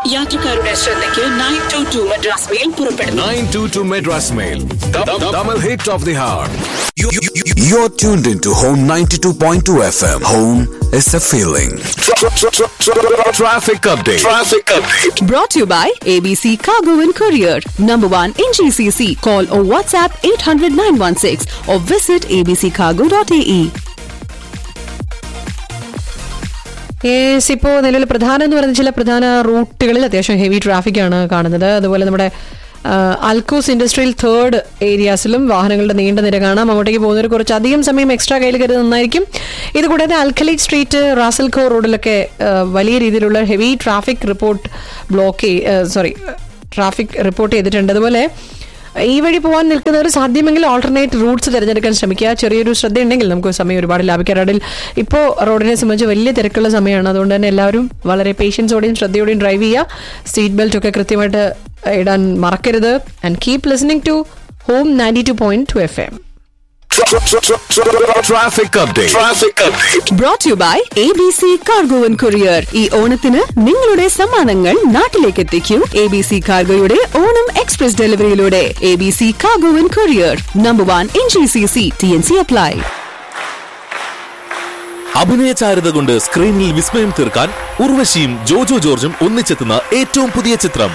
യാത്രക്കാരുടെ ശ്രദ്ധയ്ക്ക് nine two two Madras mail പുറപ്പെടുന്നു 922 Madras Mail. The, the, double hit of the hour. You, are tuned into Home 92.2 FM. Home is a feeling. Traffic update. Traffic update. Brought to you by ABC Cargo and Courier. Number one in GCC. Call or WhatsApp 800 916 or visit abccargo.ae. Yes ഇപ്പോൾ നിലവിൽ പ്രധാനം എന്ന് പറയുന്ന ചില പ്രധാന റൂട്ടുകളിൽ അത്യാവശ്യം heavy traffic ആണ് കാണുന്നത് അതുപോലെ നമ്മുടെ ആ, അൽക്കൂസ് ഇൻഡസ്ട്രിയൽ തേർഡ് ഏരിയാസിലും വാഹനങ്ങളുടെ നീണ്ട നിര കാണാം അങ്ങോട്ടേക്ക് പോകുന്നവർ കുറച്ച് അധികം സമയം എക്സ്ട്രാ കയ്യിൽ കരുത് നന്നായിരിക്കും ഇത് കൂടാതെ അൽഖലൈറ്റ് സ്ട്രീറ്റ് റാസൽഖോ റോഡിലൊക്കെ ആ, വലിയ രീതിയിലുള്ള heavy traffic report block sorry traffic report ചെയ്തിട്ടുണ്ട് അതുപോലെ ഈ വഴി പോകാൻ നിൽക്കുന്നവർ സാധ്യമെങ്കിൽ ഓൾട്ടർനേറ്റ് റൂട്ട്സ് തിരഞ്ഞെടുക്കാൻ ശ്രമിക്കുക ചെറിയൊരു ശ്രദ്ധയുണ്ടെങ്കിൽ നമുക്ക് സമയം ഒരുപാട് ലാഭിക്കാം റോഡിൽ ഇപ്പോൾ റോഡിനെ സംബന്ധിച്ച് വലിയ തിരക്കുള്ള സമയമാണ് അതുകൊണ്ട് തന്നെ എല്ലാവരും വളരെ പേഷ്യൻസോടെയും ശ്രദ്ധയോടെയും ഡ്രൈവ് ചെയ്യുക സീറ്റ് ബെൽറ്റ് ഒക്കെ കൃത്യമായിട്ട് ഇടാൻ മറക്കരുത് and keep listening to home ninety two point two F M Traffic update. Traffic update. Brought to you by ABC Cargo and Courier. ഈ ഓണത്തിന് നിങ്ങളുടെ സമ്മാനങ്ങൾ നാട്ടിലേക്ക് എത്തിക്കൂ എ ബി സി കാർഗോയുടെ ഓണം എക്സ്പ്രസ് ഡെലിവറിയിലൂടെ A B C cargo and courier number one in G C C T N C apply അഭിനയചാരുത കൊണ്ട് സ്ക്രീനിൽ വിസ്മയം തീർക്കാൻ ഉർവശിയും ജോജോ ജോർജും ഒന്നിച്ചെത്തുന്ന ഏറ്റവും പുതിയ ചിത്രം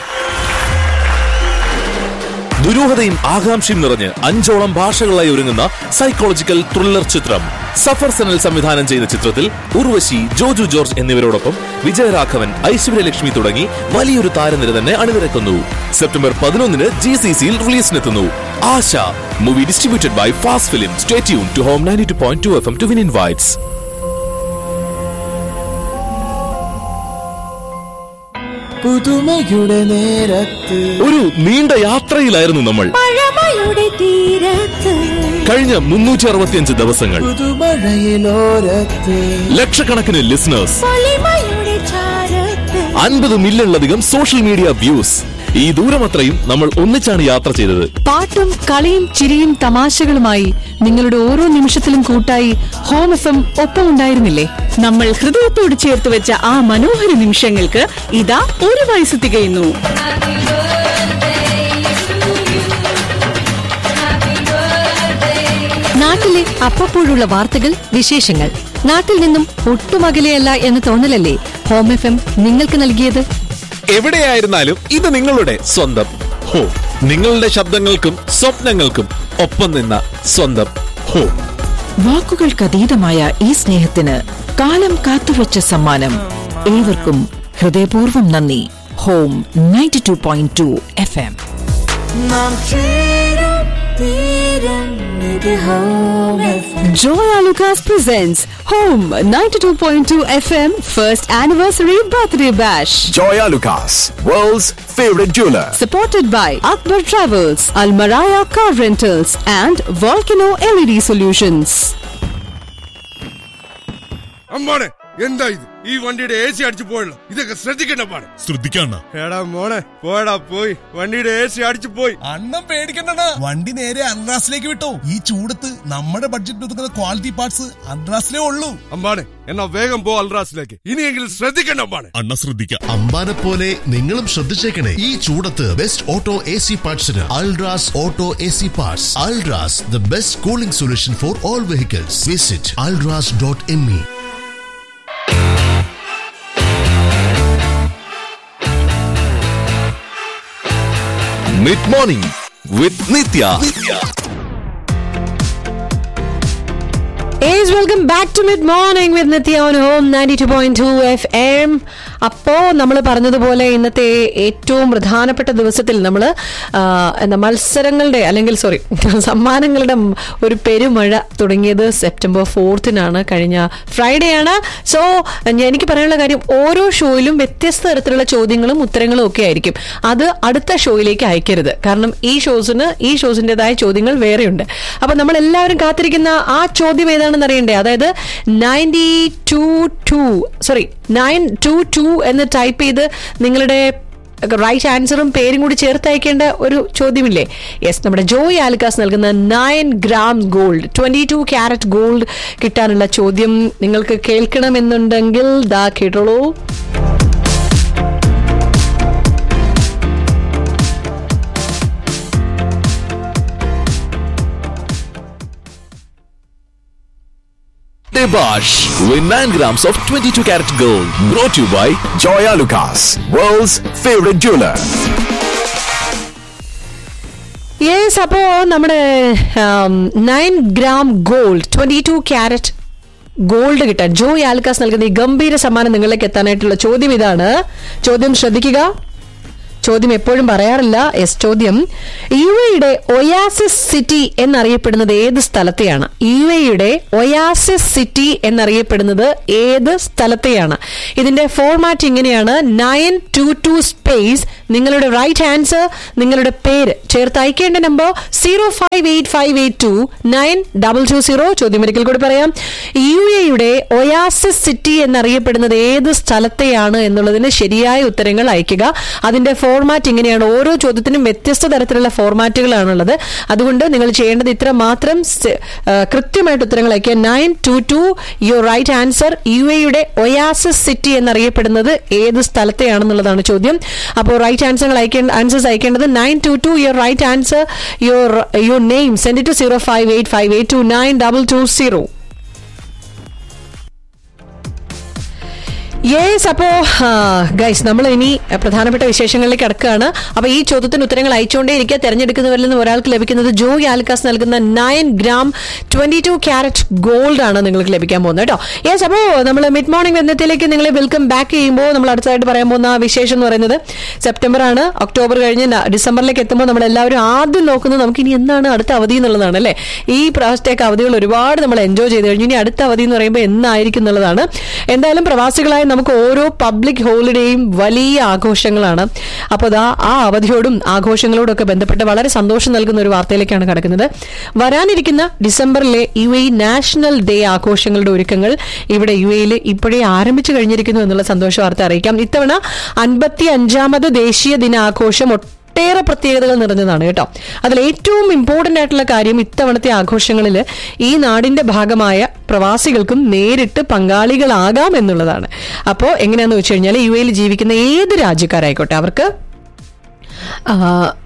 ദുരൂഹതയും ആകാംക്ഷയും നിറഞ്ഞ് അഞ്ചോളം ഭാഷകളായി ഒരുങ്ങുന്ന സൈക്കോളജിക്കൽ ത്രില്ലർ ചിത്രം സഫർ സനൽ സംവിധാനം ചെയ്ത ചിത്രത്തിൽ ഉർവശി ജോജു ജോർജ് എന്നിവരോടൊപ്പം വിജയരാഘവൻ ഐശ്വര്യലക്ഷ്മി തുടങ്ങി വലിയൊരു താരനിര തന്നെ അണിനിരക്കുന്നു സെപ്റ്റംബർ പതിനൊന്നിന് ജി സി സിയിൽ റിലീസിനെത്തുന്നു Asha movie distributed by fast film stay tune to home ninety two point two F M to win invites പുതുമയുടെ നേരത്ത് ഒരു നീണ്ട യാത്രയിലായിരുന്നു നമ്മൾ കഴിഞ്ഞ മുന്നൂറ്റി അറുപത്തിയഞ്ച് ദിവസങ്ങൾ പുതുമഴയിലോരത്ത് ലക്ഷക്കണക്കിന് ലിസണേഴ്സ് അൻപത് മില്യണിലധികം സോഷ്യൽ മീഡിയ വ്യൂസ് ഈ ദൂരമത്രയും നമ്മൾ ഒന്നിച്ചാണ് യാത്ര ചെയ്തത് പാട്ടും കളിയും ചിരിയും തമാശകളുമായി നിങ്ങളുടെ ഓരോ നിമിഷത്തിലും കൂട്ടായി ഹോം എഫ് എം ഒപ്പം ഉണ്ടായിരുന്നില്ലേ നമ്മൾ ഹൃദയത്തോട് ചേർത്ത് വെച്ച ആ മനോഹര നിമിഷങ്ങൾക്ക് ഇതാ ഒരു വയസ്സ് തികയുന്നു നാട്ടിലെ അപ്പപ്പോഴുള്ള വാർത്തകൾ വിശേഷങ്ങൾ നാട്ടിൽ നിന്നും ഒട്ടും അകലെയല്ല എന്ന് തോന്നലല്ലേ ഹോം എഫ് എം നിങ്ങൾക്ക് നൽകിയത് എവിടെയായിരുന്നാലും ഇത് നിങ്ങളുടെ സ്വന്തം ഹോ നിങ്ങളുടെ ശബ്ദങ്ങൾക്കും സ്വപ്നങ്ങൾക്കും ഒപ്പം നിന്ന സ്വന്തം ഹോ വാക്കുകൾക്കതീതമായ ഈ സ്നേഹത്തിന് കാലം കാത്തുവച്ച സമ്മാനം ഏവർക്കും ഹൃദയപൂർവ്വം നന്ദി home ninety two point two F M നാം ചേരും തീരും ഇത് home FM. Joya Lucas presents Home 92.2 FM First Anniversary Birthday Bash. Joya Lucas, world's favorite jeweler. Supported by Akbar Travels, Almaraya Car Rentals, and Volcano LED Solutions. അമ്മാണെ എന്താ ഇത് ഈ വണ്ടിയുടെ A C അടിച്ചു പോയല്ലോ ഇതൊക്കെ ശ്രദ്ധിക്കണ്ട പാടെ ശ്രദ്ധിക്കണ്ട എടാ മോളെ പോയടാ പോയി വണ്ടിയുടെ എ സി അടിച്ചു പോയി അണ്ണം പേടിക്കണ്ടടാ വണ്ടി നേരെ അൺറാസിലേക്ക് വിട്ടോ ഈ ചൂടത്ത് നമ്മുടെ ബഡ്ജറ്റ് ഒതുക്കുന്ന ക്വാളിറ്റി പാർട്സ് അൺറാസിലേ ഉള്ളൂ അമ്പാണെ എന്നാ വേഗം പോ അൽറാസിലേക്ക് ഇനിയെങ്കിലും ശ്രദ്ധിക്കണ്ട അമ്പാണെ അണ്ണ ശ്രദ്ധിക്കാം അമ്പാനെ പോലെ നിങ്ങളും ശ്രദ്ധിച്ചേക്കണേ ഈ ചൂടത്ത് ബെസ്റ്റ് ഓട്ടോ എ സി പാർട്സിന് Ultras auto A C parts Ultras the best cooling solution for all vehicles visit Ultras dot M E mid morning with Nithya yes welcome back to mid morning with Nithya on home ninety two point two F M അപ്പോ നമ്മൾ പറഞ്ഞതുപോലെ ഇന്നത്തെ ഏറ്റവും പ്രധാനപ്പെട്ട ദിവസത്തിൽ നമ്മൾ എന്താ മത്സരങ്ങളുടെ അല്ലെങ്കിൽ സോറി സമ്മാനങ്ങളുടെ ഒരു പെരുമഴ തുടങ്ങിയത് സെപ്റ്റംബർ ഫോർത്തിനാണ് കഴിഞ്ഞ ഫ്രൈഡേ ആണ് സോ എനിക്ക് പറയാനുള്ള കാര്യം ഓരോ ഷോയിലും വ്യത്യസ്ത തരത്തിലുള്ള ചോദ്യങ്ങളും ഉത്തരങ്ങളും ഒക്കെ ആയിരിക്കും അത് അടുത്ത ഷോയിലേക്ക് അയക്കരുത് കാരണം ഈ ഷോസിന് ഈ ഷോസിൻ്റെതായ ചോദ്യങ്ങൾ വേറെയുണ്ട് അപ്പൊ നമ്മൾ എല്ലാവരും കാത്തിരിക്കുന്ന ആ ചോദ്യം ഏതാണെന്ന് അറിയണ്ടേ അതായത് ninety two two sorry nine two two എന്ന് ടൈപ്പ് ചെയ്ത് നിങ്ങളുടെ റൈറ്റ് ആൻസറും പേരും കൂടി ചേർത്ത് അയക്കേണ്ട ഒരു ചോദ്യമില്ലേ യെസ് നമ്മുടെ ജോയ് ആൽക്കാസ് നൽകുന്ന nine gram gold twenty two carat gold കിട്ടാനുള്ള ചോദ്യം നിങ്ങൾക്ക് കേൾക്കണമെന്നുണ്ടെങ്കിൽ ദാ കേട്ടോളൂ Bash. Win 9 grams of 22 karat gold. Brought to you by Joya Lucas, world's favorite jeweler. Yes അപ്പോ നമ്മുടെ nine gram gold twenty two carat gold കിട്ടാൻ ജോയ് ആൽക്കാസ് നൽകുന്ന ഈ ഗംഭീര സമ്മാനം നിങ്ങളിലേക്ക് എത്താനായിട്ടുള്ള ചോദ്യം ഇതാണ് ചോദ്യം ശ്രദ്ധിക്കുക ചോദ്യം എപ്പോഴും പറയാറില്ല എസ് ചോദ്യം യു എയുടെ ഒയാസിസ് സിറ്റി എന്നറിയപ്പെടുന്നത് ഏത് സ്ഥലത്തെയാണ് യു എയുടെ ഒയാസിസ് സിറ്റി എന്നറിയപ്പെടുന്നത് ഏത് സ്ഥലത്തെയാണ് ഇതിന്റെ ഫോർമാറ്റ് ഇങ്ങനെയാണ് നയൻ ടു ടു സ്പേസ് നിങ്ങളുടെ റൈറ്റ് ആൻസർ നിങ്ങളുടെ പേര് ചേർത്ത് അയക്കേണ്ട നമ്പർ zero five eight five eight two nine double two zero ചോദ്യം ഒരിക്കൽ കൂടി പറയാം യു എയുടെ ഒയാസിസ് സിറ്റി എന്നറിയപ്പെടുന്നത് ഏത് സ്ഥലത്തെയാണ് എന്നുള്ളതിന് ശരിയായ ഉത്തരങ്ങൾ അയക്കുക അതിന്റെ ഫോർമാറ്റ് ഇങ്ങനെയാണ് ഓരോ ചോദ്യത്തിനും വ്യത്യസ്ത തരത്തിലുള്ള ഫോർമാറ്റുകളാണുള്ളത് അതുകൊണ്ട് നിങ്ങൾ ചെയ്യേണ്ടത് ഇത്ര മാത്രം സ്- ആ, കൃത്യമായിട്ട് ഉത്തരങ്ങൾ അയക്കുക nine two two your right answer U എയുടെ ഒയാസിസ് സിറ്റി എന്നറിയപ്പെടുന്നത് ഏത് സ്ഥലത്തെയാണെന്നുള്ളതാണ് ചോദ്യം അപ്പോൾ റൈറ്റ് ആൻസറുകൾ അയക്കേണ്ട ആൻസേഴ്സ് അയക്കേണ്ടത് nine two two your right answer your your name send to zero five eight five eight two nine double two zero yes അപ്പോ ഗൈസ് നമ്മൾ ഇനി അഹ്, പ്രധാനപ്പെട്ട വിശേഷങ്ങളിലേക്ക് കടക്കുകയാണ് അപ്പൊ ഈ ചോദ്യത്തിന് ഉത്തരങ്ങൾ അയച്ചുകൊണ്ടേ ഇരിക്കുക തെരഞ്ഞെടുക്കുന്നവരിൽ നിന്ന് ഒരാൾക്ക് ലഭിക്കുന്നത് ജോയ് ആൽക്കാസ് നൽകുന്ന nine gram twenty two carat gold ആണ് നിങ്ങൾക്ക് ലഭിക്കാൻ പോകുന്നത് കേട്ടോ യെസ് അപ്പോ നമ്മൾ മിഡ് മോർണിംഗ് ബന്ധത്തിലേക്ക് നിങ്ങളെ വെൽക്കം ബാക്ക് ചെയ്യുമ്പോൾ നമ്മൾ അടുത്തതായിട്ട് പറയാൻ പോകുന്ന വിശേഷം എന്ന് പറയുന്നത് സെപ്റ്റംബർ ആണ് ഒക്ടോബർ കഴിഞ്ഞ് ന- ഡിസംബറിലേക്ക് എത്തുമ്പോൾ നമ്മൾ എല്ലാവരും ആദ്യം നോക്കുന്നത് നമുക്ക് ഇനി എന്താണ് അടുത്ത അവധി എന്നുള്ളതാണ് അല്ലേ ഈ പ്രാവശ്യത്തേക്ക് അവധികൾ ഒരുപാട് നമ്മൾ എൻജോയ് ചെയ്ത് കഴിഞ്ഞു ഇനി അടുത്ത അവധി എന്ന് പറയുമ്പോൾ എന്നായിരിക്കും എന്നുള്ളതാണ് എന്തായാലും പ്രവാസികളായ നമുക്ക് ഓരോ പബ്ലിക് ഹോളിഡേയും വലിയ ആഘോഷങ്ങളാണ് അപ്പോൾ ദാ ആ അവധിയോടും ആഘോഷങ്ങളോടും ഒക്കെ ബന്ധപ്പെട്ട് വളരെ സന്തോഷം നൽകുന്ന ഒരു വാർത്തയിലേക്കാണ് കിടക്കുന്നത് വരാനിരിക്കുന്ന ഡിസംബറിലെ യു എ നാഷണൽ ഡേ ആഘോഷങ്ങളുടെ ഒരുക്കങ്ങൾ ഇവിടെ യു എയിൽ ഇപ്പോഴേ ആരംഭിച്ചു കഴിഞ്ഞിരിക്കുന്നു എന്നുള്ള സന്തോഷ വാർത്ത അറിയിക്കാം ഇത്തവണ അൻപത്തി അഞ്ചാമത് ദേശീയ ദിനാഘോഷം ഒട്ടേറെ പ്രത്യേകതകൾ നിറഞ്ഞതാണ് കേട്ടോ അതിൽ ഏറ്റവും ഇമ്പോർട്ടന്റ് ആയിട്ടുള്ള കാര്യം ഇത്തവണത്തെ ആഘോഷങ്ങളിൽ ഈ നാടിന്റെ ഭാഗമായ പ്രവാസികൾക്കും നേരിട്ട് പങ്കാളികളാകാം എന്നുള്ളതാണ് അപ്പോൾ എങ്ങനെയാന്ന് വെച്ച് കഴിഞ്ഞാൽ യു എയിൽ ജീവിക്കുന്ന ഏത് രാജ്യക്കാരായിക്കോട്ടെ അവർക്ക് ആ,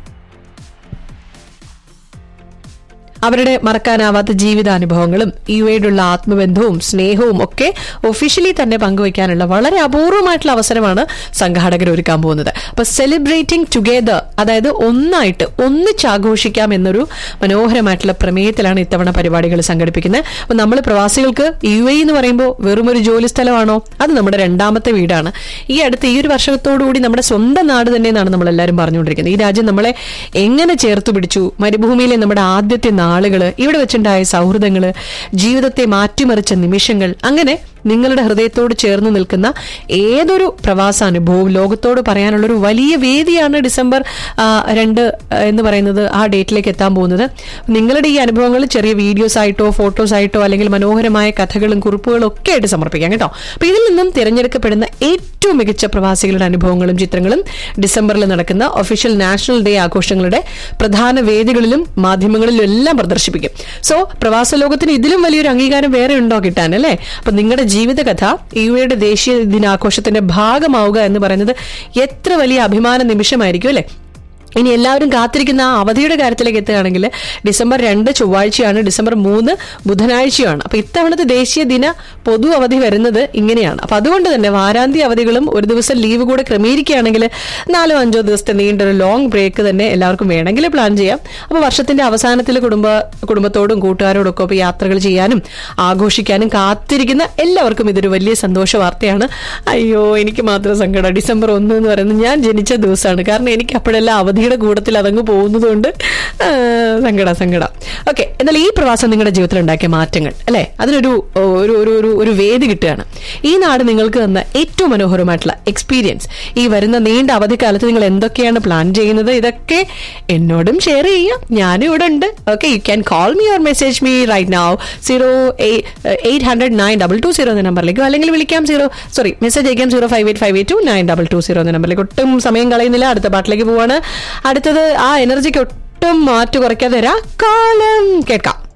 അവരുടെ മറക്കാനാവാത്ത ജീവിതാനുഭവങ്ങളും യു എയോടുള്ള ആത്മബന്ധവും സ്നേഹവും ഒക്കെ ഒഫീഷ്യലി തന്നെ പങ്കുവയ്ക്കാനുള്ള വളരെ അപൂർവമായിട്ടുള്ള അവസരമാണ് സംഘാടകർ ഒരുക്കാൻ പോകുന്നത് അപ്പൊ സെലിബ്രേറ്റിംഗ് ടുഗെദർ അതായത് ഒന്നായിട്ട് ഒന്നിച്ചാഘോഷിക്കാം എന്നൊരു മനോഹരമായിട്ടുള്ള പ്രമേയത്തിലാണ് ഇത്തവണ പരിപാടികൾ സംഘടിപ്പിക്കുന്നത് അപ്പൊ നമ്മൾ പ്രവാസികൾക്ക് യു എ എന്ന് പറയുമ്പോൾ വെറും ഒരു ജോലി സ്ഥലമാണോ അത് നമ്മുടെ രണ്ടാമത്തെ വീടാണ് ഈ അടുത്ത ഈ ഒരു വർഷത്തോടുകൂടി നമ്മുടെ സ്വന്തം നാട് തന്നെ എന്നാണ് നമ്മൾ എല്ലാവരും പറഞ്ഞുകൊണ്ടിരിക്കുന്നത് ഈ രാജ്യം നമ്മളെ എങ്ങനെ ചേർത്തു പിടിച്ചു മരുഭൂമിയിലെ നമ്മുടെ ആദ്യത്തെ നാളുകള് ഇവിടെ വെച്ചുണ്ടായ സൗഹൃദങ്ങള് ജീവിതത്തെ മാറ്റിമറിച്ച നിമിഷങ്ങൾ അങ്ങനെ നിങ്ങളുടെ ഹൃദയത്തോട് ചേർന്ന് നിൽക്കുന്ന ഏതൊരു പ്രവാസാനുഭവവും ലോകത്തോട് പറയാനുള്ള ഒരു വലിയ വേദിയാണ് ഡിസംബർ ആ, രണ്ട് ആ, എന്ന് പറയുന്നത് ആ ഡേറ്റിലേക്ക് എത്താൻ പോകുന്നത് നിങ്ങളുടെ ഈ അനുഭവങ്ങൾ ചെറിയ വീഡിയോസ് ആയിട്ടോ ഫോട്ടോസ് ആയിട്ടോ അല്ലെങ്കിൽ മനോഹരമായ കഥകളും കുറിപ്പുകളും ഒക്കെ ആയിട്ട് സമർപ്പിക്കാം കേട്ടോ അപ്പൊ ഇതിൽ നിന്നും തിരഞ്ഞെടുക്കപ്പെടുന്ന ഏറ്റവും മികച്ച പ്രവാസികളുടെ അനുഭവങ്ങളും ചിത്രങ്ങളും ഡിസംബറിൽ നടക്കുന്ന ഒഫീഷ്യൽ നാഷണൽ ഡേ ആഘോഷങ്ങളുടെ പ്രധാന വേദികളിലും മാധ്യമങ്ങളിലും എല്ലാം പ്രദർശിപ്പിക്കും സോ പ്രവാസ ലോകത്തിന് ഇതിലും വലിയൊരു അംഗീകാരം വേറെ ഉണ്ടോ കിട്ടാൻ അല്ലേ അപ്പൊ നിങ്ങളുടെ ജീവിതകഥ യു എയുടെ ദേശീയ ദിനാഘോഷത്തിന്റെ ഭാഗമാവുക എന്ന് പറയുന്നത് എത്ര വലിയ അഭിമാന നിമിഷമായിരിക്കും അല്ലേ ഇനി എല്ലാവരും കാത്തിരിക്കുന്ന ആ അവധിയുടെ കാര്യത്തിലേക്ക് എത്തുകയാണെങ്കിൽ ഡിസംബർ രണ്ട് ചൊവ്വാഴ്ചയാണ് ഡിസംബർ മൂന്ന് ബുധനാഴ്ചയാണ് അപ്പൊ ഇത്തവണത്തെ ദേശീയ ദിന പൊതു അവധി വരുന്നത് ഇങ്ങനെയാണ് അപ്പൊ അതുകൊണ്ട് തന്നെ വാരാന്ത്യ അവധികളും ഒരു ദിവസം ലീവ് കൂടെ ക്രമീകരിക്കുകയാണെങ്കിൽ നാലോ അഞ്ചോ ദിവസത്തെ നീണ്ട ഒരു ലോങ് ബ്രേക്ക് തന്നെ എല്ലാവർക്കും വേണമെങ്കിൽ പ്ലാൻ ചെയ്യാം അപ്പൊ വർഷത്തിന്റെ അവസാനത്തിൽ കുടുംബ കുടുംബത്തോടും കൂട്ടുകാരോടും ഒക്കെ ഒപ്പം യാത്രകൾ ചെയ്യാനും ആഘോഷിക്കാനും കാത്തിരിക്കുന്ന എല്ലാവർക്കും ഇതൊരു വലിയ സന്തോഷ വാർത്തയാണ് അയ്യോ എനിക്ക് മാത്രം സങ്കടം ഡിസംബർ ഒന്ന് എന്ന് പറയുന്നത് ഞാൻ ജനിച്ച ദിവസമാണ് കാരണം എനിക്ക് അപ്പോഴെല്ലാം അവധിയുടെ കൂട്ടത്തിൽ അതങ്ങ് പോകുന്നതുകൊണ്ട് ആ, സങ്കടം സങ്കടം ഓക്കെ എന്നാൽ ഈ പ്രവാസം നിങ്ങളുടെ ജീവിതത്തിൽ ഉണ്ടാക്കിയ മാറ്റങ്ങൾ അല്ലെ അതിനൊരു ഒരു ഒരു ഒരു ഒരു വേദി കിട്ടുകയാണ് ഈ നാട് നിങ്ങൾക്ക് തന്ന ഏറ്റവും മനോഹരമായിട്ടുള്ള എക്സ്പീരിയൻസ് ഈ വരുന്ന നീണ്ട അവധിക്കാലത്ത് നിങ്ങൾ എന്തൊക്കെയാണ് പ്ലാൻ ചെയ്യുന്നത് ഇതൊക്കെ എന്നോടും ഷെയർ ചെയ്യാം ഞാനും ഇവിടെ ഉണ്ട് okay you can call me or message me right now zero eight hundred nine double two zero എന്ന നമ്പറിലേക്കോ അല്ലെങ്കിൽ വിളിക്കാം സീറോ സോറി മെസ്സേജ് അയക്കാം zero five eight five eight two nine double two zero എന്ന നമ്പറിലേക്ക് ഒട്ടും സമയം കളയുന്നില്ല അടുത്ത പാട്ടിലേക്ക് പോവാണ് അടുത്തത് ആ എനർജിക്ക് ഒട്ടും മാറ്റു കുറയ്ക്കാതെ കാലം കേൾക്കാം